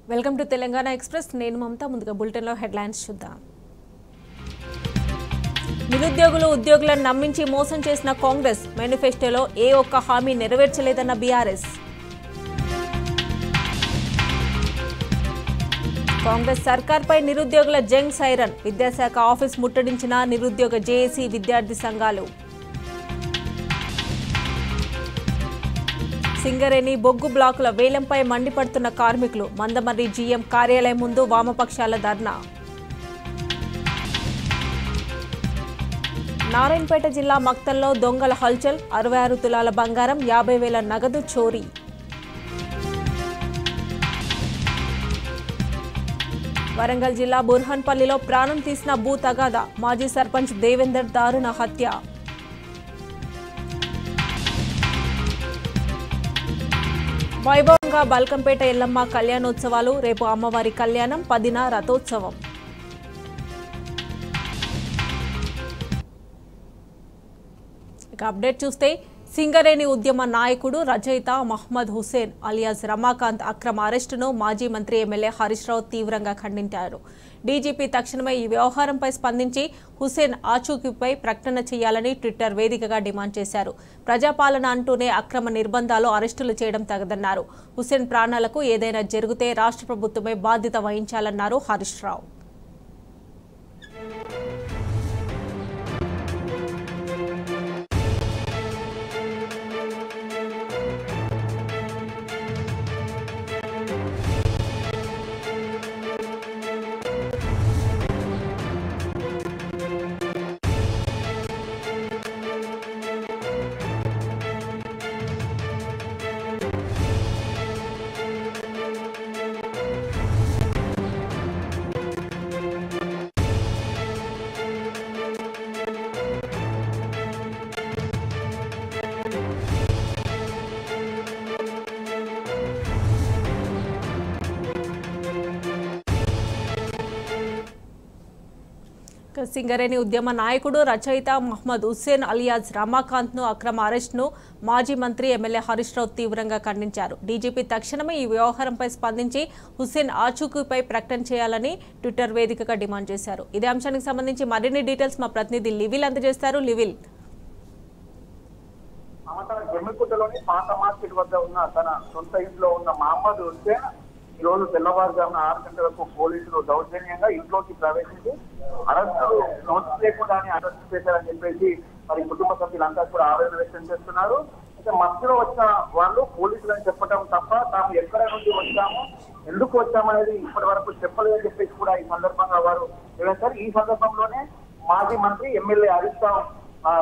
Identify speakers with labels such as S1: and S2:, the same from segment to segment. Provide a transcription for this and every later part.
S1: Welcome to Telangana express నేను మమత ముందుగా బులెటిన్లో హెడ్లైన్స్ చూద్దాం నిరుద్యోగులు ఉద్యోగులను నమ్మించి మోసం చేసిన కాంగ్రెస్ మేనిఫెస్టోలో ఏ ఒక్క హామీ నెరవేర్చలేదన్న బీఆర్ఎస్ కాంగ్రెస్ సర్కార్పై నిరుద్యోగుల జంగ్ సైరన్ విద్యాశాఖ ఆఫీస్ ముట్టడించిన నిరుద్యోగ జేఏసీ విద్యార్థి సంఘాలు సింగరేణి బొగ్గు బ్లాకుల వేలంపై మండిపడుతున్న కార్మికులు మందమర్రి జీఎం కార్యాలయం ముందు వామపక్షాల ధర్నా నారాయణపేట జిల్లా మక్తల్లో దొంగల హల్చల్ అరవై ఆరు తులాల బంగారం యాభై వేల నగదు చోరీ వరంగల్ జిల్లా బుర్హన్పల్లిలో ప్రాణం తీసిన భూ తగాదా మాజీ సర్పంచ్ దేవేందర్ దారుణ హత్య వైభవంగా బల్కంపేట ఎల్లమ్మ కళ్యాణోత్సవాలు రేపు అమ్మవారి కళ్యాణం పదిన రథోత్సవం ఇక అప్డేట్ చూస్తే సింగరేణి ఉద్యమ నాయకుడు రచయిత మహమ్మద్ హుసేన్ అలియాస్ రమాకాంత్ అక్రమ అరెస్టును మాజీ మంత్రి ఎమ్మెల్యే హరీష్ రావు తీవ్రంగా ఖండించారు డీజీపీ తక్షణమే ఈ వ్యవహారంపై స్పందించి హుసేన్ ఆచూకీపై ప్రకటన చేయాలని ట్విట్టర్ వేదికగా డిమాండ్ చేశారు ప్రజాపాలన అంటూనే అక్రమ నిర్బంధాలు అరెస్టులు చేయడం తగదన్నారు హుసేన్ ప్రాణాలకు ఏదైనా జరిగితే రాష్ట్ర ప్రభుత్వమే బాధ్యత వహించాలన్నారు హరీష్ రావు ఇక సింగరేణి ఉద్యమ నాయకుడు రచయిత మహమ్మద్ హుస్సేన్ అలియాజ్ రమాకాంత్ ను అక్రమ అరెస్ట్ను మాజీ మంత్రి ఎమ్మెల్యే హరీష్ రావు తీవ్రంగా ఖండించారు డీజీపీ తక్షణమే ఈ వ్యవహారంపై స్పందించి హుస్సేన్ ఆచూకీపై ప్రకటన చేయాలని ట్విట్టర్ వేదికగా డిమాండ్ చేశారు ఇదే అంశానికి సంబంధించి మరిన్ని డీటెయిల్స్ మా ప్రతినిధి లివిల్ అందజేస్తారు లివిల్
S2: మమత జమ్మికుంటలోని పాత మార్కెట్ వద్ద ఉన్న తన సొంత ఇంట్లో ఉన్న మహమ్మద్ హుస్సేన్ ఈ రోజు తెల్లవారుజామున ఆరు గంటలకు పోలీసులు దౌర్జన్యంగా ఇంట్లోకి ప్రవేశించి అరెస్టులు నోటీస్ లేకుండానే అరెస్ట్ చేశారని చెప్పేసి మరి కుటుంబ సభ్యులంతా కూడా ఆవేదన వ్యక్తం చేస్తున్నారు అయితే మధ్యలో వచ్చిన వాళ్ళు పోలీసులు అని చెప్పడం తప్ప తాము ఎక్కడ నుండి వచ్చాము ఎందుకు వచ్చామనేది ఇప్పటి వరకు చెప్పలేదని చెప్పేసి కూడా ఈ సందర్భంగా వారు వివరించారు ఈ సందర్భంలోనే మాజీ మంత్రి ఎమ్మెల్యే హరీష్ రావు ఆ,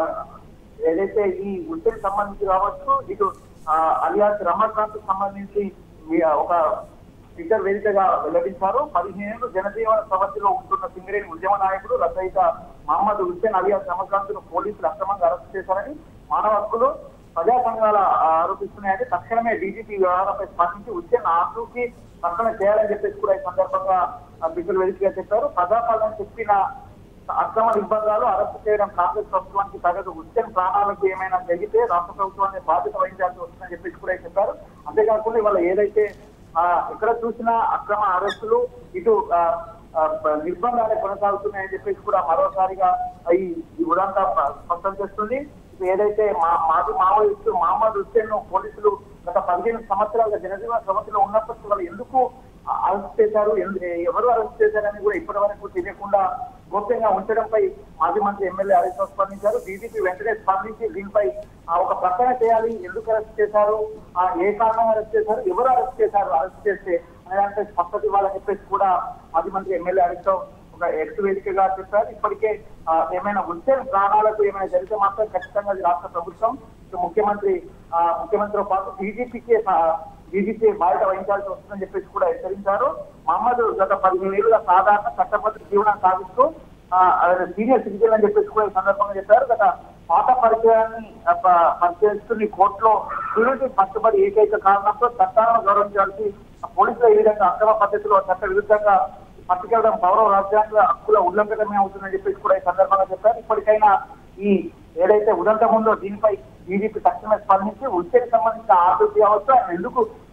S2: ఏదైతే ఈ వృత్తికి సంబంధించి కావచ్చు ఇటు ఆ, అలియాస్ రమాకాంత్ సంబంధించి ఈ, ఒక ట్విట్టర్ వేదికగా వెల్లడించారు పదిహేను జనజీవన సమస్యలో ఉంటున్న సింగరేణి ఉద్యమ నాయకుడు రచయిత మహమ్మద్ హుస్సేన్ అలియాస్ రమాకాంత్ ను పోలీసులు అక్రమంగా అరెస్ట్ చేశారని మానవ హక్కులు ప్రజా సంఘాల ఆ, ఆరోపిస్తున్నాయని తక్షణమే డీజీపీ వ్యవహారంపై స్పందించి హుస్సేన్ ఆటూకి రక్షణ చేయాలని చెప్పేసి కూడా ఈ సందర్భంగా ఆ, ట్విట్టర్ వేదికగా చెప్పారు ప్రజాపాలన చెప్పిన అక్రమ నిర్బంధాలు అరెస్టు చేయడం కాంగ్రెస్ ప్రభుత్వానికి తగదు హుస్సేన్ ప్రాణాలకు ఏమైనా జరిగితే రాష్ట్ర ప్రభుత్వాన్ని బాధ్యత వహించాల్సి వస్తుందని చెప్పేసి కూడా చెప్పారు అంతేకాకుండా ఇవాళ ఏదైతే ఆ, ఎక్కడ చూసినా అక్రమ అరెస్టులు ఇటు ఆ, ఆ, నిర్బంధాలే కొనసాగుతున్నాయని చెప్పేసి కూడా మరోసారిగా ఈ ఈ ఉదంతా స్పష్టం చేస్తుంది ఇప్పుడు ఏదైతే మా మాజీ మావోయిస్టు మహమ్మద్ హుస్సేన్ ను పోలీసులు గత పదిహేను సంవత్సరాలుగా జనజీవన సమస్యలో ఉన్నప్పటికీ వాళ్ళు ఎందుకు అరెస్ట్ చేశారు ఎందు- ఎవరు అరెస్ట్ చేశారని కూడా ఇప్పటి వరకు తెలియకుండా గోప్యంగా ఉంచడంపై మాజీ మంత్రి ఎమ్మెల్యే హరీష్ రావు స్పందించారు బీజేపీ వెంటనే స్పందించి దీనిపై ఆ, ఒక ప్రకటన చేయాలి ఎందుకు అరెస్ట్ చేశారు ఆ, ఏ కారణంగా అరెస్ట్ చేశారు ఎవరు అరెస్ట్ చేశారు అరెస్ట్ చేస్తే అనే దానిపై స్పష్టత ఇవ్వాలని చెప్పేసి కూడా మాజీ మంత్రి ఎమ్మెల్యే హరీష్ రావు ఒక ఎక్స్ వేదికగా చెప్పారు ఇప్పటికే ఆ, ఏమైనా ఉంటే ప్రాణాలకు ఏమైనా జరిగితే మాత్రం ఖచ్చితంగా అది రాష్ట్ర ప్రభుత్వం ఇటు ముఖ్యమంత్రి ఆ, ముఖ్యమంత్రితో పాటు బీజేపీకి బీజేపీ బాధ్యత వహించాల్సి వస్తుందని చెప్పేసి కూడా హెచ్చరించారు మహమ్మద్ గత పదిహేను ఏళ్ళుగా సాధారణ చట్టబద్ధ జీవనం సాగిస్తూ ఆ, ఆయన సీనియర్ సిటిజన్ అని చెప్పేసి కూడా ఈ సందర్భంగా చెప్పారు గత పాత పరిచయాన్ని ఆ, ప- పరిచయిస్తూ ఈ కోర్టులో షూరిటీ పట్టుబడి ఏకైక కారణంతో చట్టాలను గౌరవించాల్సి ఆ పోలీసులు ఈ విధంగా అక్రమ పద్ధతిలో చట్ట విరుద్ధంగా పట్టుకెళ్ళడం పౌర రాజ్యాంగ హక్కుల ఉల్లంఘనమే అవుతుందని చెప్పేసి కూడా ఈ సందర్భంగా చెప్పారు ఇప్పటికైనా ఈ ఏదైతే ఉదంతం ఉందో దీనిపై బీజేపీ తక్షణమే స్పందించి ఉద్యోగ సంబంధించిన ఆర్డర్ కావచ్చు ఆయన ఎందుకు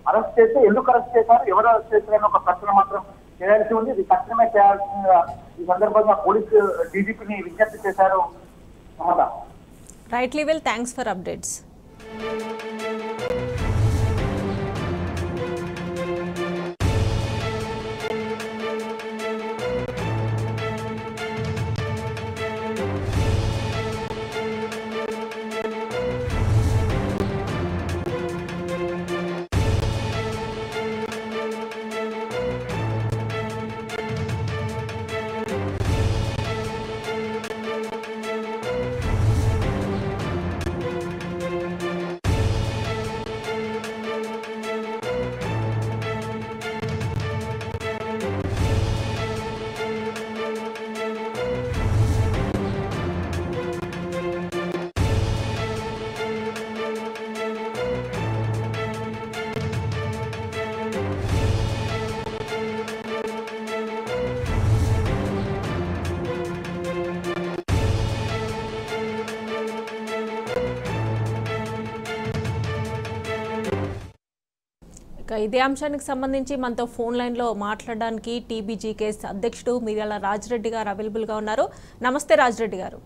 S2: అరెస్ట్ చేస్తే ఎందుకు అరెస్ట్ చేశారు ఎవరు అరెస్ట్ చేశారని ఒక ప్రశ్న మాత్రం చేయాల్సి ఉంది ఇది తక్షణమే చేయాల్సిందిగా ఈ సందర్భంగా పోలీసు డీజీపీని విజ్ఞప్తి చేశారు Mamata
S1: right level thanks for updates ఇక ఇదే అంశానికి సంబంధించి మనతో ఫోన్ లైన్లో మాట్లాడడానికి టీబీజీ కేస్ అధ్యక్షుడు మిర్యాల రాజిరెడ్డి గారు అవైలబుల్గా ఉన్నారు నమస్తే రాజిరెడ్డి గారు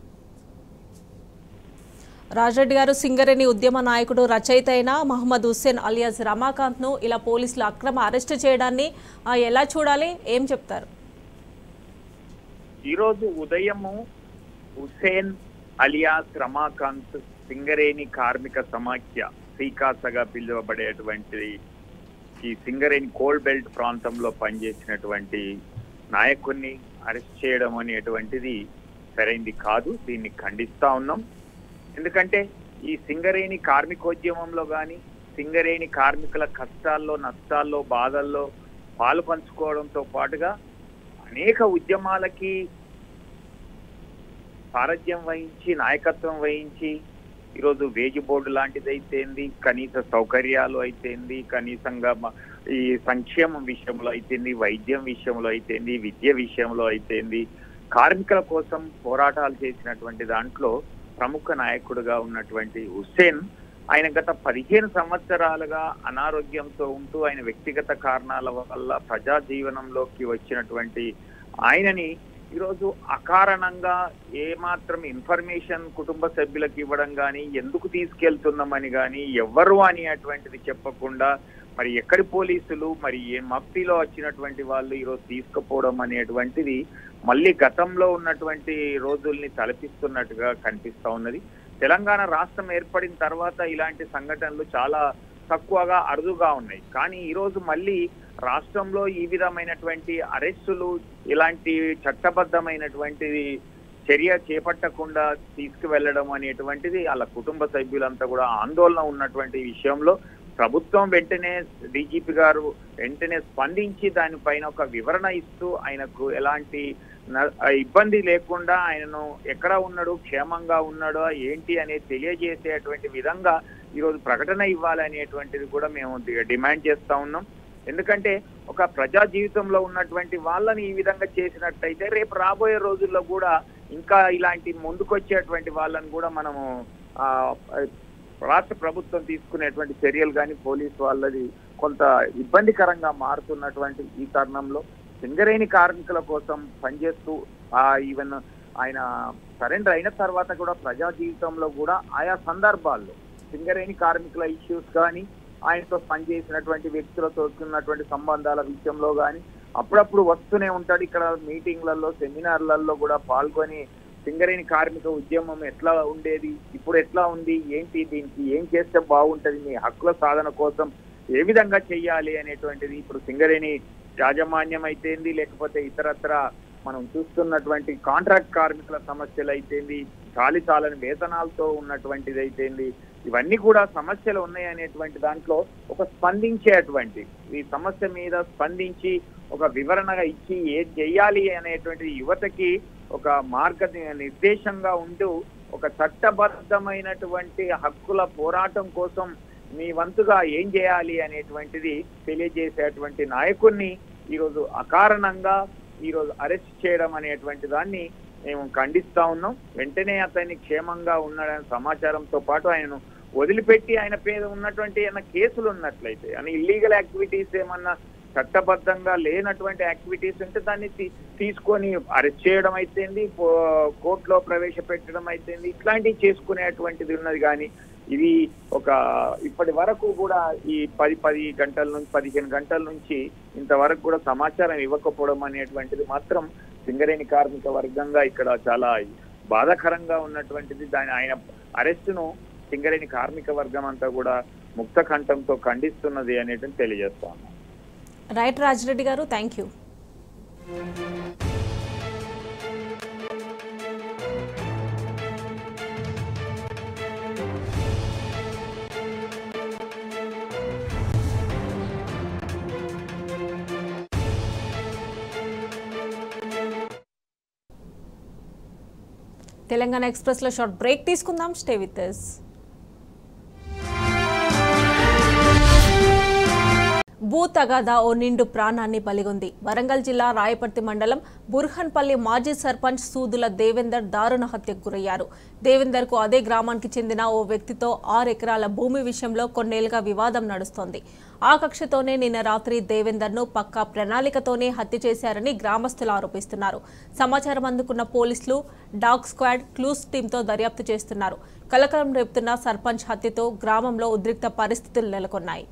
S1: రాజిరెడ్డి గారు సింగరేణి ఉద్యమ నాయకుడు రచయిత అయిన మహమ్మద్ హుస్సేన్ అలియాస్ రమాకాంత్ను ఇలా పోలీసులు అక్రమ అరెస్ట్ చేయడాన్ని ఆ, ఎలా చూడాలి ఏం చెప్తారు
S3: ఈరోజు ఉదయము హుసేన్ అలియాస్ రమాకాంత్ సింగరేణి కార్మిక సమాఖ్య శ్రీకాసగా పిలువబడేటువంటి ఈ సింగరేణి కోల్ బెల్ట్ ప్రాంతంలో పనిచేసినటువంటి నాయకుడిని అరెస్ట్ చేయడం అనేటువంటిది సరైంది కాదు దీన్ని ఖండిస్తా ఉన్నాం ఎందుకంటే ఈ సింగరేణి కార్మికోద్యమంలో కానీ సింగరేణి కార్మికుల కష్టాల్లో నష్టాల్లో బాధల్లో పాలు పంచుకోవడంతో పాటుగా అనేక ఉద్యమాలకి సారథ్యం వహించి నాయకత్వం వహించి ఈరోజు వేజి బోర్డు లాంటిది అయితేంది కనీస సౌకర్యాలు అయితేంది కనీసంగా మ- ఈ సంక్షేమం విషయంలో అయితేంది వైద్యం విషయంలో అయితేంది విద్య విషయంలో అయితేంది కార్మికుల కోసం పోరాటాలు చేసినటువంటి దాంట్లో ప్రముఖ నాయకుడిగా ఉన్నటువంటి హుస్సేన్ ఆయన గత పదిహేను సంవత్సరాలుగా అనారోగ్యంతో ఉంటూ ఆయన వ్యక్తిగత కారణాల వల్ల ప్రజా జీవనంలోకి వచ్చినటువంటి ఆయనని ఈరోజు అకారణంగా ఏమాత్రం ఇన్ఫర్మేషన్ కుటుంబ సభ్యులకు ఇవ్వడం కానీ ఎందుకు తీసుకెళ్తున్నామని కానీ ఎవ్వరు అని అటువంటిది చెప్పకుండా మరి ఎక్కడి పోలీసులు మరి ఏ మఫ్తీలో వచ్చినటువంటి వాళ్ళు ఈరోజు తీసుకుపోవడం అనేటువంటిది మళ్ళీ గతంలో ఉన్నటువంటి రోజుల్ని తలపిస్తున్నట్టుగా కనిపిస్తా ఉన్నది తెలంగాణ రాష్ట్రం ఏర్పడిన తర్వాత ఇలాంటి సంఘటనలు చాలా తక్కువగా అరుదుగా ఉన్నాయి కానీ ఈరోజు మళ్ళీ రాష్ట్రంలో ఈ విధమైనటువంటి అరెస్టులు ఇలాంటి చట్టబద్ధమైనటువంటి చర్య చేపట్టకుండా తీసుకువెళ్ళడం అనేటువంటిది వాళ్ళ కుటుంబ సభ్యులంతా కూడా ఆందోళన ఉన్నటువంటి విషయంలో ప్రభుత్వం వెంటనే డీజీపీ గారు వెంటనే స్పందించి దానిపైన ఒక వివరణ ఇస్తూ ఆయనకు ఎలాంటి న- ఇబ్బంది లేకుండా ఆయనను ఎక్కడ ఉన్నాడు క్షేమంగా ఉన్నాడో ఏంటి అనేది తెలియజేసేటువంటి విధంగా ఈరోజు ప్రకటన ఇవ్వాలనేటువంటిది కూడా మేము డి- డిమాండ్ చేస్తా ఉన్నాం ఎందుకంటే ఒక ప్రజా జీవితంలో ఉన్నటువంటి వాళ్ళని ఈ విధంగా చేసినట్టయితే రేపు రాబోయే రోజుల్లో కూడా ఇంకా ఇలాంటి ముందుకొచ్చేటువంటి వాళ్ళని కూడా మనము ఆ, రాష్ట్ర ప్రభుత్వం తీసుకునేటువంటి చర్యలు కానీ పోలీస్ వాళ్ళది కొంత ఇబ్బందికరంగా మారుతున్నటువంటి ఈ తరుణంలో సింగరేణి కార్మికుల కోసం పనిచేస్తూ ఆ ఈవెన్ ఆయన సరెండర్ అయిన తర్వాత కూడా ప్రజా జీవితంలో కూడా ఆయా సందర్భాల్లో సింగరేణి కార్మికుల ఇష్యూస్ కానీ ఆయనతో పనిచేసినటువంటి వ్యక్తులతో ఉన్నటువంటి సంబంధాల విషయంలో కానీ అప్పుడప్పుడు వస్తూనే ఉంటాడు ఇక్కడ మీటింగ్లలో సెమినార్లలో కూడా పాల్గొని సింగరేణి కార్మిక ఉద్యమం ఎట్లా ఉండేది ఇప్పుడు ఎట్లా ఉంది ఏంటి దీనికి ఏం చేస్తే బాగుంటది మీ హక్కుల సాధన కోసం ఏ విధంగా చెయ్యాలి అనేటువంటిది ఇప్పుడు సింగరేణి యాజమాన్యం అయితేంది లేకపోతే ఇతరత్ర మనం చూస్తున్నటువంటి కాంట్రాక్ట్ కార్మికుల సమస్యలు అయితేంది చాలి చాలని వేతనాలతో ఉన్నటువంటిది అయితేంది ఇవన్నీ కూడా సమస్యలు ఉన్నాయి అనేటువంటి దాంట్లో ఒక స్పందించేటువంటి ఈ సమస్య మీద స్పందించి ఒక వివరణగా ఇచ్చి ఏం చెయ్యాలి అనేటువంటి యువతకి ఒక మార్గ నిర్దేశంగా ఉంటూ ఒక చట్టబద్ధమైనటువంటి హక్కుల పోరాటం కోసం మీ వంతుగా ఏం చేయాలి అనేటువంటిది తెలియజేసేటువంటి నాయకుడిని ఈరోజు అకారణంగా ఈరోజు అరెస్ట్ చేయడం అనేటువంటి దాన్ని మేము ఖండిస్తా ఉన్నాం వెంటనే అతన్ని క్షేమంగా ఉన్నాడనే సమాచారంతో పాటు ఆయనను వదిలిపెట్టి ఆయన పేద ఉన్నటువంటి ఏమైనా కేసులు ఉన్నట్లయితే అని ఇల్లీగల్ యాక్టివిటీస్ ఏమన్నా చట్టబద్ధంగా లేనటువంటి యాక్టివిటీస్ ఉంటే దాన్ని తీ- తీసుకొని అరెస్ట్ చేయడం అయితేంది పో- కోర్టులో ప్రవేశపెట్టడం అయితేంది ఇట్లాంటివి చేసుకునేటువంటిది ఉన్నది కానీ ఇది ఒక ఇప్పటి వరకు కూడా ఈ పది పది గంటల నుంచి పదిహేను గంటల నుంచి ఇంతవరకు కూడా సమాచారం ఇవ్వకపోవడం అనేటువంటిది మాత్రం సింగరేణి కార్మిక వర్గంగా ఇక్కడ చాలా బాధాకరంగా ఉన్నటువంటిది దాని ఆయన అరెస్టును సింగరేణి కార్మిక వర్గం అంతా కూడా ముక్త కంఠంతో ఖండిస్తున్నది అనేటువంటి తెలియజేస్తాను
S1: రైట్ రాజిరెడ్డి గారు థ్యాంక్ యూ తెలంగాణ ఎక్స్ప్రెస్లో షార్ట్ బ్రేక్ తీసుకుందాం స్టే విత్ us భూ తగాదా ఓ నిండు ప్రాణాన్ని బలిగొంది వరంగల్ జిల్లా రాయపర్తి మండలం బుర్హన్పల్లి మాజీ సర్పంచ్ సూదుల దేవేందర్ దారుణ హత్యకు గురయ్యారు దేవేందర్ కు అదే గ్రామానికి చెందిన ఓ వ్యక్తితో ఆరు ఎకరాల భూమి విషయంలో కొన్నేళ్లుగా వివాదం నడుస్తోంది ఆ కక్షతోనే నిన్న రాత్రి దేవేందర్ ను పక్కా ప్రణాళికతోనే హత్య చేశారని గ్రామస్తులు ఆరోపిస్తున్నారు సమాచారం అందుకున్న పోలీసులు డాగ్ స్క్వాడ్ క్లూస్ టీంతో దర్యాప్తు చేస్తున్నారు కలకలం రేపుతున్న సర్పంచ్ హత్యతో గ్రామంలో ఉద్రిక్త పరిస్థితులు నెలకొన్నాయి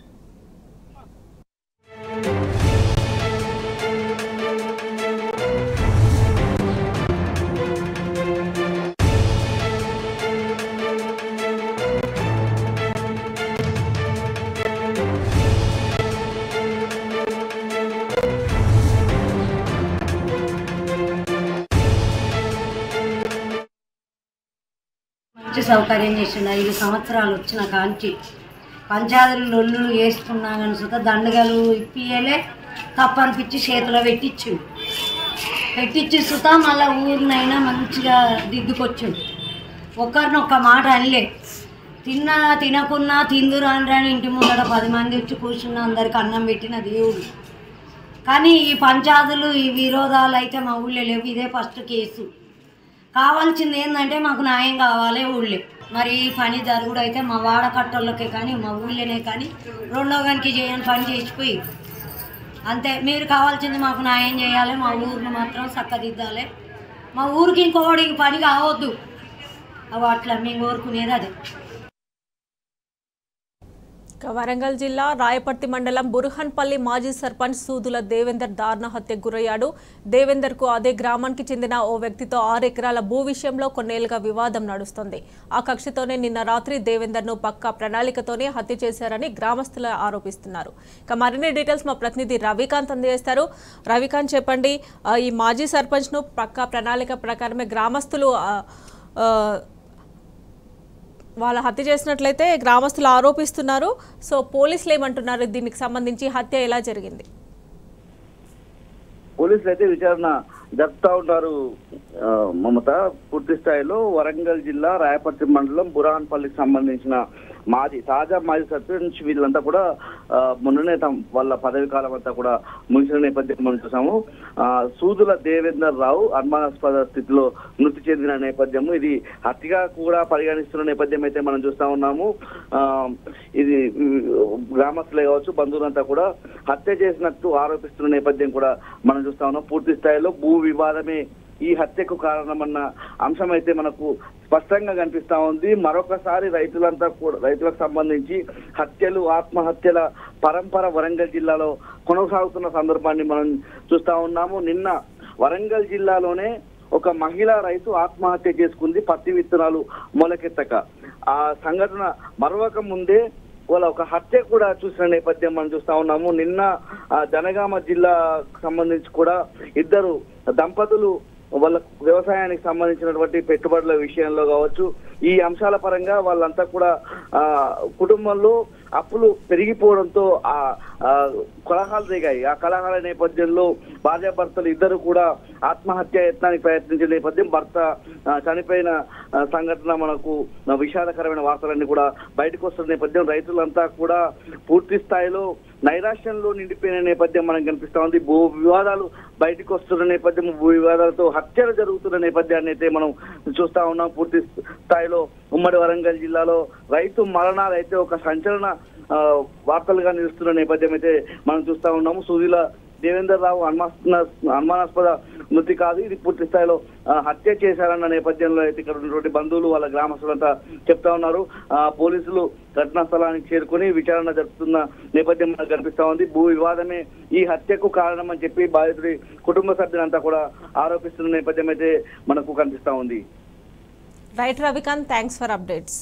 S4: మంచి సౌకర్యం చేసిన ఐదు సంవత్సరాలు వచ్చిన కాంచి పంచాయతీలు లొల్లులు వేస్తున్నా కానీ సుత దండగలు ఇప్పియలే తప్పనిపించి చేతిలో పెట్టించు పెట్టించి సుత మళ్ళీ ఊరినైనా మంచిగా దిద్దుకొచ్చిండు ఒకరిని ఒక్క మాట అనలే తిన్నా తినకున్నా తిందురు అని ఇంటి ముందర పది మంది వచ్చి కూర్చున్న అందరికి అన్నం పెట్టిన దేవుడు కానీ ఈ పంచాయతీలు ఈ విరోధాలు అయితే మా ఊళ్ళో లేవు ఇదే ఫస్ట్ కేసు కావాల్సింది ఏంటంటే మాకు న్యాయం కావాలి ఊళ్ళో మరి ఈ పని జరుగుడు అయితే మా వాడకట్టోళ్ళకే కానీ మా ఊళ్ళోనే కానీ రెండో గనికి చేయని పని చేసిపోయి అంతే మీరు కావాల్సింది మాకు న్యాయం చేయాలి మా ఊరిని మాత్రం చక్కదిద్దాలి మా ఊరికి ఇంకోడికి పని కావద్దు అవి అట్లా మేము కోరుకునేది అదే
S1: ఇక వరంగల్ జిల్లా రాయపర్తి మండలం బుర్హన్పల్లి మాజీ సర్పంచ్ సూదుల దేవేందర్ దారుణ హత్యకు గురయ్యాడు దేవేందర్ కు అదే గ్రామానికి చెందిన ఓ వ్యక్తితో ఆరు ఎకరాల భూ విషయంలో కొన్నేళ్లుగా వివాదం నడుస్తోంది ఆ కక్షతోనే నిన్న రాత్రి దేవేందర్ ను పక్కా ప్రణాళికతోనే హత్య చేశారని గ్రామస్తులు ఆరోపిస్తున్నారు ఇక మరిన్ని డీటెయిల్స్ మా ప్రతినిధి రవికాంత్ అందజేస్తారు రవికాంత్ చెప్పండి ఆ, ఈ మాజీ సర్పంచ్ ను పక్కా ప్రణాళిక ప్రకారమే గ్రామస్తులు ఆ, ఆ, వాళ్ళ హత్య చేసినట్లయితే గ్రామస్తులు ఆరోపిస్తున్నారు సో పోలీసులు ఏమంటున్నారు దీనికి సంబంధించి హత్య ఎలా జరిగింది
S5: పోలీసులు అయితే విచారణ జరుపుతా ఉంటారు ఆ, మమత పూర్తి స్థాయిలో వరంగల్ జిల్లా రాయపర్తి మండలం బురాన్పల్లికి సంబంధించిన మాజీ తాజా మాజీ సర్పంచ్ వీళ్ళంతా కూడా ఆ, మొన్ననే తమ వాళ్ళ పదవి కాలం అంతా కూడా ముగిసిన నేపథ్యం మనం చూసాము ఆ, సూదుల దేవేందర్ రావు అనుమానాస్పద స్థితిలో మృతి చెందిన నేపథ్యము ఇది హత్యగా కూడా పరిగణిస్తున్న నేపథ్యం అయితే మనం చూస్తా ఉన్నాము ఆ, ఇది ఉమ్, గ్రామస్తులే కావచ్చు బంధువులంతా కూడా హత్య చేసినట్టు ఆరోపిస్తున్న నేపథ్యం కూడా మనం చూస్తా ఉన్నాం పూర్తి స్థాయిలో భూ వివాదమే ఈ హత్యకు కారణమన్న అంశం అయితే మనకు స్పష్టంగా కనిపిస్తా ఉంది మరొకసారి రైతులంతా కూడా రైతులకు సంబంధించి హత్యలు ఆత్మహత్యల పరంపర వరంగల్ జిల్లాలో కొనసాగుతున్న సందర్భాన్ని మనం చూస్తా ఉన్నాము నిన్న వరంగల్ జిల్లాలోనే ఒక మహిళా రైతు ఆత్మహత్య చేసుకుంది పత్తి విత్తనాలు మొలకెత్తక ఆ సంఘటన మరొక ముందే వాళ్ళ ఒక హత్య కూడా చూసిన నేపథ్యం మనం చూస్తా ఉన్నాము నిన్న ఆ, జనగామ జిల్లాకు సంబంధించి కూడా ఇద్దరు దంపతులు వాళ్ళ వ్యవసాయానికి సంబంధించినటువంటి పెట్టుబడుల విషయంలో కావచ్చు ఈ అంశాల పరంగా వాళ్ళంతా కూడా ఆ కుటుంబంలో అప్పులు పెరిగిపోవడంతో ఆ ఆ, కలహాలు దిగాయి ఆ కలహాల నేపథ్యంలో భార్యాభర్తలు ఇద్దరు కూడా ఆత్మహత్య యత్నానికి ప్రయత్నించిన నేపథ్యం భర్త ఆ, చనిపోయిన ఆ, సంఘటన మనకు ఆ, విషాదకరమైన వార్తలన్నీ కూడా బయటకు వస్తున్న నేపథ్యం రైతులంతా కూడా పూర్తి స్థాయిలో నైరాశ్యంలో నిండిపోయిన నేపథ్యం మనకు కనిపిస్తా ఉంది భూ వివాదాలు బయటకు వస్తున్న నేపథ్యం భూ వివాదాలతో హత్యలు జరుగుతున్న నేపథ్యాన్ని అయితే మనం చూస్తా ఉన్నాం పూర్తి స్థాయిలో ఉమ్మడి వరంగల్ జిల్లాలో రైతు మరణాలు అయితే ఒక సంచలన ఆ, వార్తలుగా నిలుస్తున్న నేపథ్యం అయితే మనం చూస్తా ఉన్నాము సూదిల దేవేందర్ రావు అనుమాన అనుమానాస్పద మృతి కాదు ఇది పూర్తి స్థాయిలో ఆ, హత్య చేశారన్న నేపథ్యంలో అయితే ఇక్కడ ఉన్నటువంటి బంధువులు వాళ్ళ గ్రామస్తులంతా చెప్తా ఉన్నారు ఆ, పోలీసులు ఘటనా స్థలానికి చేరుకుని విచారణ జరుపుతున్న నేపథ్యం మనకు కనిపిస్తా ఉంది భూ వివాదమే ఈ హత్యకు కారణం అని చెప్పి బాధితుడి కుటుంబ సభ్యులంతా కూడా ఆరోపిస్తున్న నేపథ్యం అయితే మనకు కనిపిస్తా ఉంది
S1: right Ravikanth thanks for updates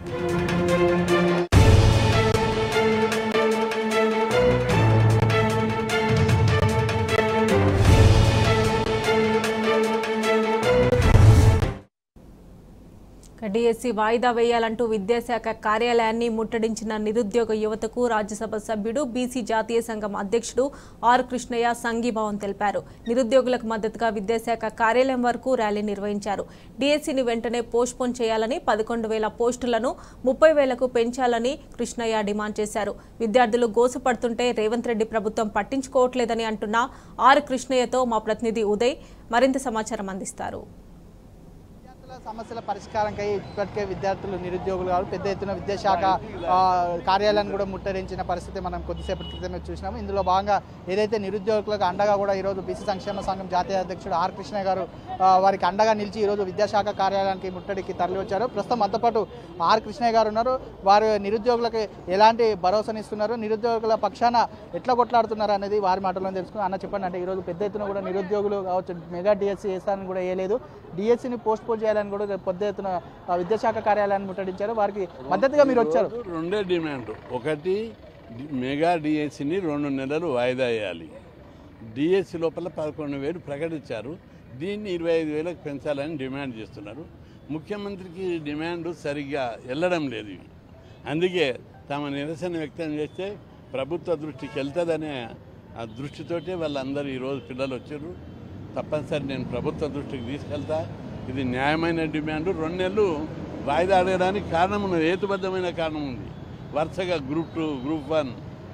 S1: DSC వాయిదా వేయాలంటూ విద్యాశాఖ కార్యాలయాన్ని ముట్టడించిన నిరుద్యోగ యువతకు రాజ్యసభ సభ్యుడు బీసీ జాతీయ సంఘం అధ్యక్షుడు ఆర్ కృష్ణయ్య సంఘీభావం తెలిపారు నిరుద్యోగులకు మద్దతుగా విద్యాశాఖ కార్యాలయం వరకు ర్యాలీ నిర్వహించారు డిఎస్సిని వెంటనే పోస్ట్పోన్ చేయాలని పదకొండు వేల పోస్టులను ముప్పై వేలకు పెంచాలని కృష్ణయ్య డిమాండ్ చేశారు విద్యార్థులు గోసపడుతుంటే రేవంత్ రెడ్డి ప్రభుత్వం పట్టించుకోవట్లేదని అంటున్న ఆర్ కృష్ణయ్యతో మా ప్రతినిధి ఉదయ్ మరింత సమాచారం అందిస్తారు
S6: విద్యార్థుల సమస్యల పరిష్కారంకై ఇప్పటికే విద్యార్థులు నిరుద్యోగులు కాదు పెద్ద ఎత్తున విద్యాశాఖ ఆ, కార్యాలయాన్ని కూడా ముట్టడించిన పరిస్థితి మనం కొద్దిసేపటి క్రితమే చూసినాము ఇందులో భాగంగా ఏదైతే నిరుద్యోగులకు అండగా కూడా ఈరోజు బీసీ సంక్షేమ సంఘం జాతీయ అధ్యక్షుడు ఆర్ కృష్ణ గారు ఆ, వారికి అండగా నిలిచి ఈరోజు విద్యాశాఖ కార్యాలయానికి ముట్టడికి తరలి వచ్చారు ప్రస్తుతం మనతో పాటు ఆర్ కృష్ణయ్య గారు ఉన్నారు వారు నిరుద్యోగులకు ఎలాంటి భరోసానిస్తున్నారు నిరుద్యోగుల పక్షాన ఎట్లా కొట్లాడుతున్నారు అనేది వారి మాటల్లో తెలుసుకుని అన్న చెప్పండి అంటే ఈరోజు పెద్ద ఎత్తున కూడా నిరుద్యోగులు కావచ్చు మెగా డిఎస్సీ వేస్తారని కూడా వేయలేదు డిఎస్సీని పోస్ట్ పోన్ చేయాలని కూడా పెద్ద ఎత్తున ఆ, విద్యాశాఖ కార్యాలయాన్ని ముట్టడించారు వారికి మద్దతుగా మీరు వచ్చారు
S7: ఈరోజు రెండే డిమాండ్ ఒకటి డి- మెగా డిఎస్సిని రెండు నెలలు వాయిదా వేయాలి డిఎస్సి లోపల పదకొండు వేలు ప్రకటించారు దీన్ని ఇరవై ఐదు వేలకు పెంచాలని డిమాండ్ చేస్తున్నారు ముఖ్యమంత్రికి డిమాండ్ సరిగ్గా వెళ్ళడం లేదు ఇవి. అందుకే తమ నిరసన వ్యక్తం చేస్తే ప్రభుత్వ దృష్టికి వెళ్తుందనే ఆ దృష్టితోటే వాళ్ళందరూ ఈరోజు పిల్లలు వచ్చారు తప్పనిసరి నేను ప్రభుత్వ దృష్టికి తీసుకెళ్తా ఇది న్యాయమైన డిమాండ్ రెండు నెలలు వాయిదా అడగడానికి కారణం ఉన్నది హేతుబద్ధమైన కారణం ఉంది వరుసగా గ్రూప్ టూ గ్రూప్ వన్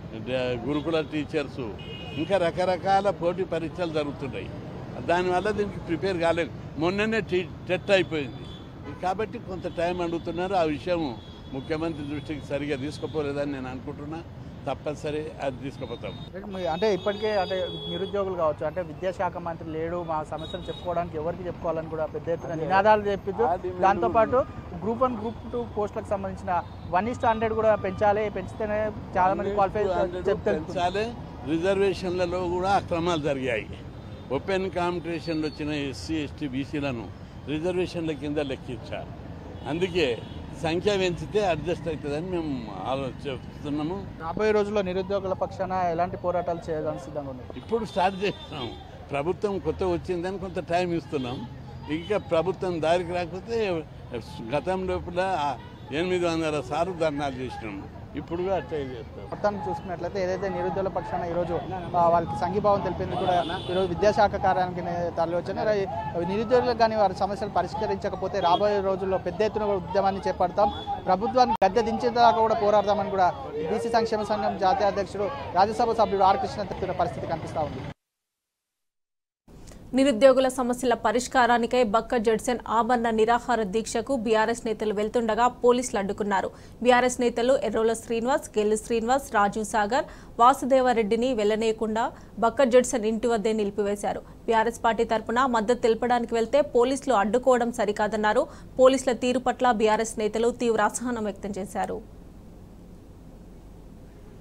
S7: డ- గురుకుల టీచర్స్ ఇంకా రకరకాల పోటీ పరీక్షలు జరుగుతున్నాయి దానివల్ల దీనికి ప్రిపేర్ కాలేదు మొన్ననే టీ టెట్ అయిపోయింది కాబట్టి కొంత టైం అడుగుతున్నారు ఆ విషయం ముఖ్యమంత్రి దృష్టికి సరిగా తీసుకుపోలేదని నేను అనుకుంటున్నా తప్పనిసరి అది తీసుకుపోతాం
S6: అంటే ఇప్పటికే అంటే నిరుద్యోగులు కావచ్చు అంటే విద్యాశాఖ మంత్రి లేడు మా సమస్యలు చెప్పుకోవడానికి ఎవరికి చెప్పుకోవాలని కూడా పెద్ద ఎత్తున నినాదాలు చెప్పించు
S7: ఆ డిమాండ్
S6: దాంతోపాటు గ్రూప్ వన్ గ్రూప్ టూ పోస్టులకు సంబంధించిన వన్ ఇస్ట్ హండ్రెడ్ కూడా పెంచాలి పెంచితేనే చాలా మంది క్వాలిఫై చెప్తారు
S7: పెంచాలి రిజర్వేషన్లలో కూడా అక్రమాలు జరిగాయి ఓపెన్ కాంపిటీషన్లు వచ్చిన ఎస్సీ ఎస్టీ బీసీలను రిజర్వేషన్ల కింద లెక్కించారు అందుకే సంఖ్య పెంచితే అడ్జస్ట్ అవుతుందని మేము ఆలోచిస్తున్నాము
S6: రాబోయే రోజుల్లో నిరుద్యోగుల పక్షాన ఎలాంటి పోరాటాలు చేయడానికి సిద్ధంగా ఉన్నారు
S7: ఇప్పుడు స్టార్ట్ చేస్తున్నాం ప్రభుత్వం కొత్త వచ్చిందని కొంత టైం ఇస్తున్నాం ఇంకా ప్రభుత్వం దారికి రాకపోతే గతం లోపల ఎనిమిది వందల సార్లు ధర్నాలు చేసినాం ఇప్పుడు కూడా అట్లే చేస్తాం
S6: మొత్తాన్ని చూసుకున్నట్లయితే ఏదైతే నిరుద్యోగుల పక్షాన ఈరోజు ఆ, వాళ్ళకి సంఘీభావం తెలిపింది కూడా ఈరోజు విద్యాశాఖ కార్యానికి తరలి వచ్చిన నిరుద్యోగులకు కానీ వారి సమస్యలు పరిష్కరించకపోతే రాబోయే రోజుల్లో పెద్ద ఎత్తున కూడా ఉద్యమాన్ని చేపడతాం ప్రభుత్వాన్ని గద్దె దించేదాకా కూడా పోరాడతామని కూడా బీసీ సంక్షేమ సంఘం జాతీయ అధ్యక్షుడు రాజ్యసభ సభ్యుడు ఆర్ కృష్ణ చెప్తున్న పరిస్థితి కనిపిస్తా ఉంది
S1: నిరుద్యోగుల సమస్యల పరిష్కారానికై బక్క జడ్సన్ ఆమరణ నిరాహార దీక్షకు బీఆర్ఎస్ నేతలు వెళ్తుండగా పోలీసులు అడ్డుకున్నారు బీఆర్ఎస్ నేతలు ఎర్రోల శ్రీనివాస్ గెల్లు శ్రీనివాస్ రాజు సాగర్ వాసుదేవరెడ్డిని వెళ్లనీయకుండా బక్క జడ్సన్ ఇంటి వద్దే నిలిపివేశారు బీఆర్ఎస్ పార్టీ తరపున మద్దతు తెలపడానికి వెళ్తే పోలీసులు అడ్డుకోవడం సరికాదన్నారు పోలీసుల తీరు పట్ల బీఆర్ఎస్ నేతలు తీవ్ర అసహనం వ్యక్తం చేశారు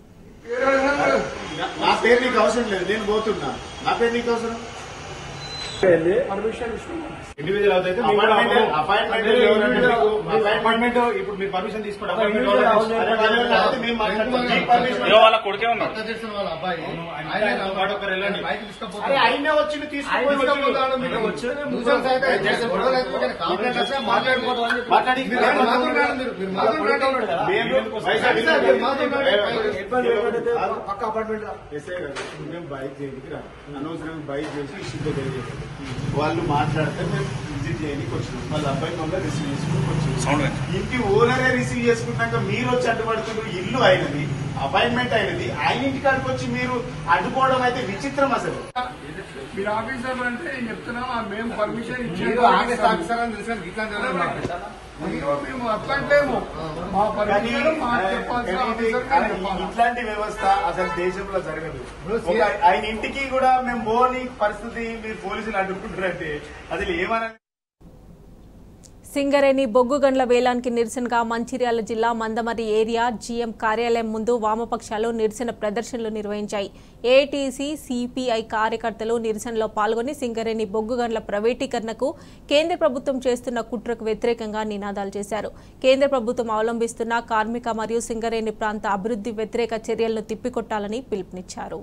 S8: నా పేరు నీకు అవసరం లేదు నేను పోతున్నా నా పేరు నీకు అవసరం ఇండివిజువల్ అయితే మేము కూడా
S9: Appointment- appointment ఎవరంటే మీకు
S8: అపాయింట్మెంట్ ఇప్పుడు మీరు పర్మిషన్ తీసుకోండి
S9: ఒక
S8: appointment
S9: individual
S8: ఎవరు
S9: అవసరం
S8: తీసుకుంటారు?
S9: లేదు. లేకపోతే మేము మాట్లాడతాం. మీకు permission
S3: ఇదిగో వాళ్ళ కొడుకే ఉన్నాడు
S8: వాళ్ళ అబ్బాయి ఆయన వాడు ఒకరు వెళ్ళండి
S9: అరే ఆయనే వచ్చి తీసుకుపోయి వచ్చాడు. మీకు వచ్చాడు.
S8: Nuisance అయితే చేసే గొడవలు అయితే మీకు కంప్లైంట్ వస్తే మాట్లాడుకోవడం అని చెప్పి.
S9: మాట్లాడి
S8: మీరు ఏం మాట్లాడుతున్నారు మీరు? మీరు మాట్లాడుతున్నారు.
S9: మేము
S8: వైజాగ్
S9: వైజాగ్
S8: మీరు మాట్లాడుతున్నారు.
S9: ఇబ్బంది ఏంటంటే
S8: పక్క అపార్ట్మెంట్
S9: ఎస్ఐ గారు మేము బైక్ చేయడానికి రా అనవసరంగా బైక్ చేసి ఇష్యూతో తెలియజేయాలి వాళ్ళు మాట్లాడితే మేము విజిట్ చేయడానికి వచ్చినాం వాళ్ళ అబ్బాయి మళ్ళీ రిసీవ్ చేసుకుని వచ్చినాం ఇంటి ఓనరే రిసీవ్ చేసుకున్నాక మీరు వచ్చి అడ్డుపడుతున్నారు ఇల్లు అయినది అపాయింట్మెంట్ అయినది ఆయన ఇంటి కాడికి వచ్చి మీరు అడ్డుకోవడం అయితే విచిత్రం అసలు
S10: మీరు ఆఫీసర్లు అంటే నేను చెప్తున్నా మేము పర్మిషన్
S8: మీరు ఆఫీస్ ఆఫీసర్ అని తెలిసిన ఇట్లాంటి ఎవరైనా మాట్లాడతారా?
S10: మేము అట్లంటేము మా
S9: కానీ
S10: పర్మిషన్ మాకు చెప్పాల్సిన
S9: కానీ ఇది-
S10: ఆఫీసర్
S9: కానీ ఇట్లాంటి వ్యవస్థ అసలు దేశంలో జరగదు ఒక ఆయన ఇంటికి కూడా మేము పోని పరిస్థితి మీరు పోలీసులు అడ్డుకుంటారంటే అసలు ఏమన్నా
S1: సింగరేణి బొగ్గుగండ్ల వేలానికి నిరసనగా మంచిర్యాల జిల్లా మందమరి ఏరియా జీఎం కార్యాలయం ముందు వామపక్షాలు నిరసన ప్రదర్శనలు నిర్వహించాయి ఏటీసీ సిపిఐ కార్యకర్తలు నిరసనలో పాల్గొని సింగరేణి బొగ్గుగండ్ల ప్రైవేటీకరణకు కేంద్ర ప్రభుత్వం చేస్తున్న కుట్రకు వ్యతిరేకంగా నినాదాలు చేశారు కేంద్ర ప్రభుత్వం అవలంబిస్తున్న కార్మిక మరియు సింగరేణి ప్రాంత అభివృద్ధి వ్యతిరేక చర్యలను తిప్పికొట్టాలని పిలుపునిచ్చారు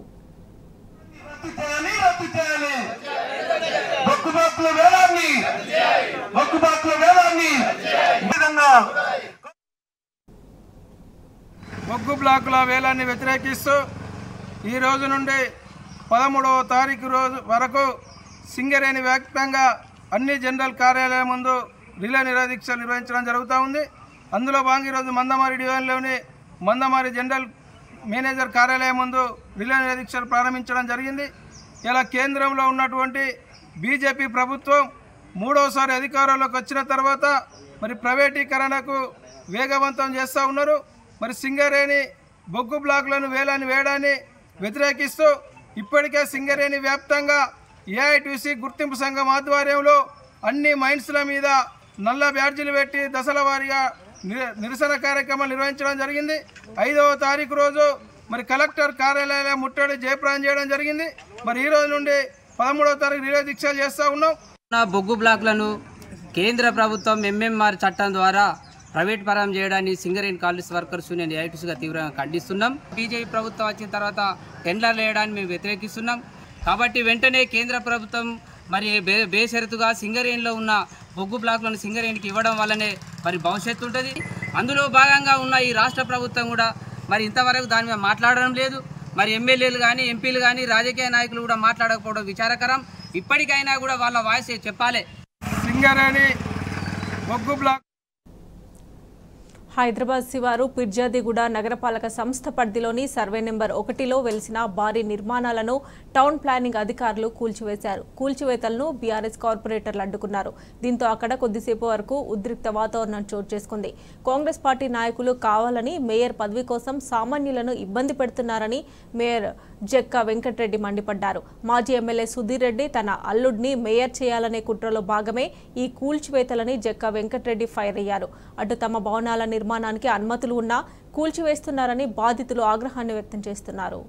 S10: బొగ్గు బ్లాకుల వేలాన్ని వ్యతిరేకిస్తూ ఈ రోజు నుండి పదమూడవ తారీఖు రోజు వరకు సింగరేణి వ్యాప్తంగా అన్ని జనరల్ కార్యాలయం ముందు రిలే నిరాదీక్షలు నిర్వహించడం జరుగుతూ ఉంది అందులో భాగంగా ఈరోజు మందమారి డివిజన్లోని మందమారి జనరల్ మేనేజర్ కార్యాలయం ముందు రిలే నిరాదీక్షలు ప్రారంభించడం జరిగింది ఇలా కేంద్రంలో ఉన్నటువంటి బీజేపీ ప్రభుత్వం మూడవసారి అధికారంలోకి వచ్చిన తర్వాత మరి ప్రైవేటీకరణకు వేగవంతం చేస్తూ ఉన్నారు మరి సింగరేణి బొగ్గు బ్లాకులను వేలాన్ని వేయడాన్ని వ్యతిరేకిస్తూ ఇప్పటికే సింగరేణి వ్యాప్తంగా ఏఐటీసీ గుర్తింపు సంఘం ఆధ్వర్యంలో అన్ని మైన్స్ల మీద నల్ల బ్యాడ్జీలు పెట్టి దశల వారీగా నిర- నిరసన కార్యక్రమాలు నిర్వహించడం జరిగింది ఐదవ తారీఖు రోజు మరి కలెక్టర్ కార్యాలయం ముట్టడి జయప్రదం చేయడం జరిగింది మరి ఈ రోజు నుండి పదమూడవ తారీఖు రిలే దీక్షలు చేస్తూ ఉన్నాం
S11: ఉన్న బొగ్గు బ్లాక్లను కేంద్ర ప్రభుత్వం ఎంఎంఆర్ చట్టం ద్వారా ప్రైవేట్ పరం చేయడాన్ని సింగరేణి కాలేజ్ వర్కర్స్ యూనియన్ ఐటీసీగా తీవ్రంగా ఖండిస్తున్నాం బీజేపీ ప్రభుత్వం వచ్చిన తర్వాత టెండర్లు వేయడాన్ని మేము వ్యతిరేకిస్తున్నాం కాబట్టి వెంటనే కేంద్ర ప్రభుత్వం మరి బే బేషరతుగా సింగరేణిలో ఉన్న బొగ్గు బ్లాక్లను సింగరేణికి ఇవ్వడం వల్లనే మరి భవిష్యత్తు ఉంటుంది అందులో భాగంగా ఉన్న ఈ రాష్ట్ర ప్రభుత్వం కూడా మరి ఇంతవరకు దాని మీద మాట్లాడడం లేదు మరి ఎమ్మెల్యేలు కానీ ఎంపీలు కానీ రాజకీయ నాయకులు కూడా మాట్లాడకపోవడం విచారకరం ఇప్పటికైనా కూడా వాళ్ళ వాయిస్ చెప్పాలి
S10: సింగరేణి బొగ్గు బ్లాక్
S1: హైదరాబాద్ శివారు పిర్జాదిగూడ నగరపాలక సంస్థ పరిధిలోని సర్వే నెంబర్ ఒకటిలో వెలిసిన భారీ నిర్మాణాలను టౌన్ ప్లానింగ్ అధికారులు కూల్చివేశారు కూల్చివేతలను బీఆర్ఎస్ కార్పొరేటర్లు అడ్డుకున్నారు దీంతో అక్కడ కొద్దిసేపు వరకు ఉద్రిక్త వాతావరణం చోటు చేసుకుంది కాంగ్రెస్ పార్టీ నాయకులు కావాలని మేయర్ పదవి కోసం సామాన్యులను ఇబ్బంది పెడుతున్నారని మేయర్ జక్కా వెంకటరెడ్డి మండిపడ్డారు మాజీ ఎమ్మెల్యే సుధీర్ రెడ్డి తన అల్లుడిని మేయర్ చేయాలనే కుట్రలో భాగమే ఈ కూల్చివేతలని జక్కా వెంకటరెడ్డి ఫైర్ అయ్యారు అటు తమ భవనాల నిర్మాణానికి అనుమతులు ఉన్నా కూల్చివేస్తున్నారని బాధితులు ఆగ్రహాన్ని వ్యక్తం చేస్తున్నారు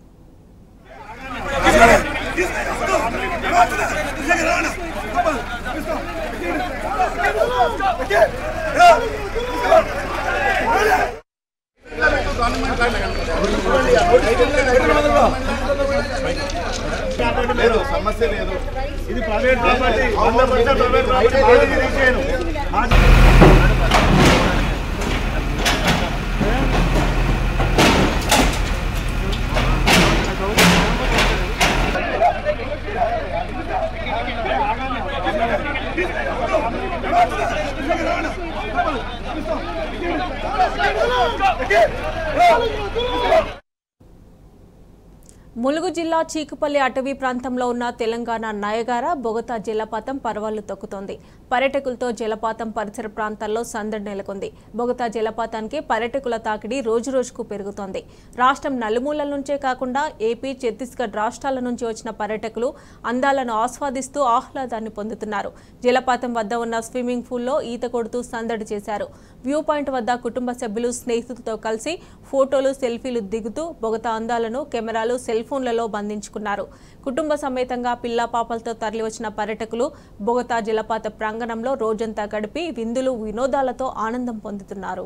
S9: లేదు సమస్య లేదు ఇది ప్రైవేట్ ప్రాపర్టీ వంద పర్సెంట్ ప్రైవేట్ ప్రాపర్టీ మాది తీసేయను మాది
S1: ములుగు జిల్లా చీకుపల్లి అటవీ ప్రాంతంలో ఉన్న తెలంగాణ నయగార బొగతా జలపాతం పర్వాలు తొక్కుతోంది పర్యాటకులతో జలపాతం పరిసర ప్రాంతాల్లో సందడి నెలకొంది బొగతా జలపాతానికి పర్యాటకుల తాకిడి రోజురోజుకు పెరుగుతోంది రాష్ట్రం నలుమూలల నుంచే కాకుండా ఏపీ ఛత్తీస్గఢ్ రాష్ట్రాల నుంచి వచ్చిన పర్యాటకులు అందాలను ఆస్వాదిస్తూ ఆహ్లాదాన్ని పొందుతున్నారు జలపాతం వద్ద ఉన్న స్విమ్మింగ్ పూల్లో ఈత కొడుతూ సందడి చేశారు వ్యూ పాయింట్ వద్ద కుటుంబ సభ్యులు స్నేహితులతో కలిసి ఫోటోలు సెల్ఫీలు దిగుతూ బొగతా అందాలను కెమెరాలు సెల్ ఫోన్లలో గుహలో బంధించుకున్నారు కుటుంబ సమేతంగా పిల్లా పాపలతో తరలివచ్చిన పర్యటకులు బొగతా జలపాత ప్రాంగణంలో రోజంతా గడిపి విందులు వినోదాలతో ఆనందం పొందుతున్నారు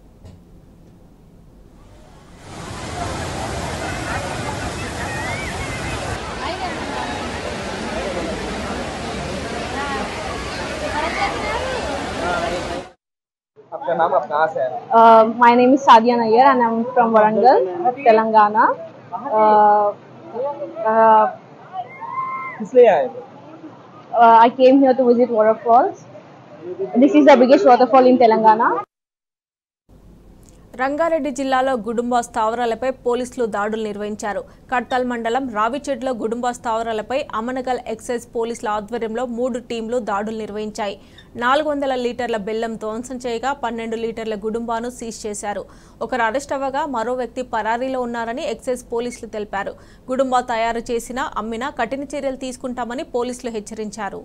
S12: आपका नाम आप कहाँ से है
S13: Uh, my name is Sadia Nayyar and I'm from Warangal, Telangana. Uh, uh,
S12: किस लिए आए थे?
S13: uh, I came here to visit waterfalls. This is the biggest waterfall in Telangana.
S1: Rangareddy జిల్లాలో గుడుంబా స్థావరాలపై పోలీసులు దాడులు నిర్వహించారు కడ్తాల్ మండలం రావిచెడ్లో గుడుంబా స్థావరాలపై అమనగల్ ఎక్సైజ్ పోలీసుల ఆధ్వర్యంలో మూడు టీంలు దాడులు నిర్వహించాయి నాలుగు వందల లీటర్ల బెల్లం ధ్వంసం చేయగా పన్నెండు లీటర్ల గుడుంబాను సీజ్ చేశారు ఒకరు అరెస్ట్ అవ్వగా మరో వ్యక్తి పరారీలో ఉన్నారని ఎక్సైజ్ పోలీసులు తెలిపారు గుడుంబా తయారు చేసిన అమ్మినా కఠిన చర్యలు తీసుకుంటామని పోలీసులు హెచ్చరించారు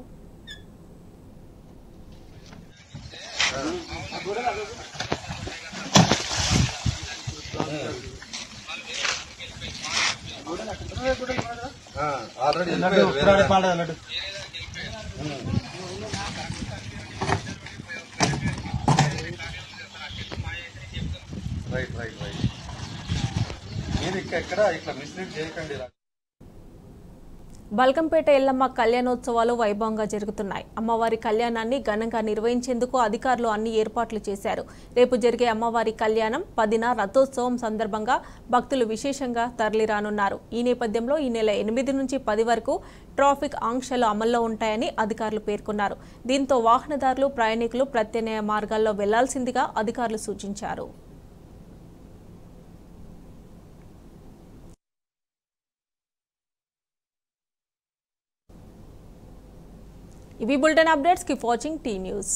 S12: ఆల్రెడీ రైట్ రైట్ రైట్ మీరు ఇక్కడ ఎక్కడ ఇట్లా మిస్లీడ్ చేయకండి
S1: బల్కంపేట ఎల్లమ్మ కళ్యాణోత్సవాలు వైభవంగా జరుగుతున్నాయి అమ్మవారి కళ్యాణాన్ని ఘనంగా నిర్వహించేందుకు అధికారులు అన్ని ఏర్పాట్లు చేశారు రేపు జరిగే అమ్మవారి కళ్యాణం పదిన రథోత్సవం సందర్భంగా భక్తులు విశేషంగా తరలిరానున్నారు ఈ నేపథ్యంలో ఈ నెల ఎనిమిది నుంచి పది వరకు ట్రాఫిక్ ఆంక్షలు అమల్లో ఉంటాయని అధికారులు పేర్కొన్నారు దీంతో వాహనదారులు ప్రయాణికులు ప్రత్యామ్నాయ మార్గాల్లో వెళ్లాల్సిందిగా అధికారులు సూచించారు ఇవి bulletin updates keep watching T news